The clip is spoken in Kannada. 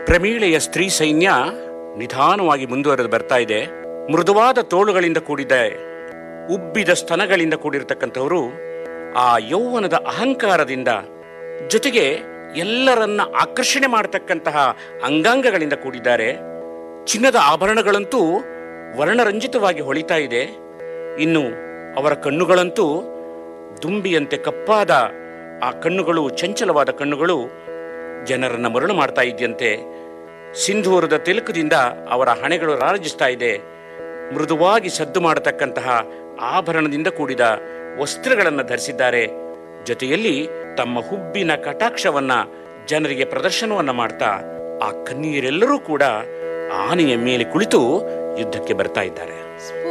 ಪ್ರಮೀಳೆಯ ಸ್ತ್ರೀ ಸೈನ್ಯ ನಿಧಾನವಾಗಿ ಮುಂದುವರೆದು ಬರ್ತಾ ಇದೆ ಮೃದುವಾದ ತೋಳುಗಳಿಂದ ಕೂಡಿದ ಉಬ್ಬಿದ ಸ್ತನಗಳಿಂದ ಕೂಡಿರ್ತಕ್ಕಂಥವರು ಆ ಯೌವನದ ಅಹಂಕಾರದಿಂದ ಜೊತೆಗೆ ಎಲ್ಲರನ್ನ ಆಕರ್ಷಣೆ ಮಾಡತಕ್ಕಂತಹ ಅಂಗಾಂಗಗಳಿಂದ ಕೂಡಿದ್ದಾರೆ ಚಿನ್ನದ ಆಭರಣಗಳಂತೂ ವರ್ಣರಂಜಿತವಾಗಿ ಹೊಳಿತಾ ಇದೆ ಇನ್ನು ಅವರ ಕಣ್ಣುಗಳಂತೂ ದುಂಬಿಯಂತೆ ಕಪ್ಪಾದ ಆ ಕಣ್ಣುಗಳು ಚಂಚಲವಾದ ಕಣ್ಣುಗಳು ಜನರನ್ನ ಮರಳು ಮಾಡ್ತಾ ಇದೆಯಂತೆ ಸಿಂಧೂರದ ತಿಲಕದಿಂದ ಅವರ ಹಣೆಗಳು ರಾರಾಜಿಸ್ತಾ ಇದೆ ಮೃದುವಾಗಿ ಸದ್ದು ಮಾಡತಕ್ಕಂತಹ ಆಭರಣದಿಂದ ಕೂಡಿದ ವಸ್ತ್ರಗಳನ್ನು ಧರಿಸಿದ್ದಾರೆ ಜೊತೆಯಲ್ಲಿ ತಮ್ಮ ಹುಬ್ಬಿನ ಕಟಾಕ್ಷವನ್ನ ಜನರಿಗೆ ಪ್ರದರ್ಶನವನ್ನ ಮಾಡ್ತಾ ಆ ಕನ್ನಿಯರೆಲ್ಲರೂ ಕೂಡ ಆನೆಯ ಮೇಲೆ ಕುಳಿತು ಯುದ್ಧಕ್ಕೆ ಬರ್ತಾ ಇದ್ದಾರೆ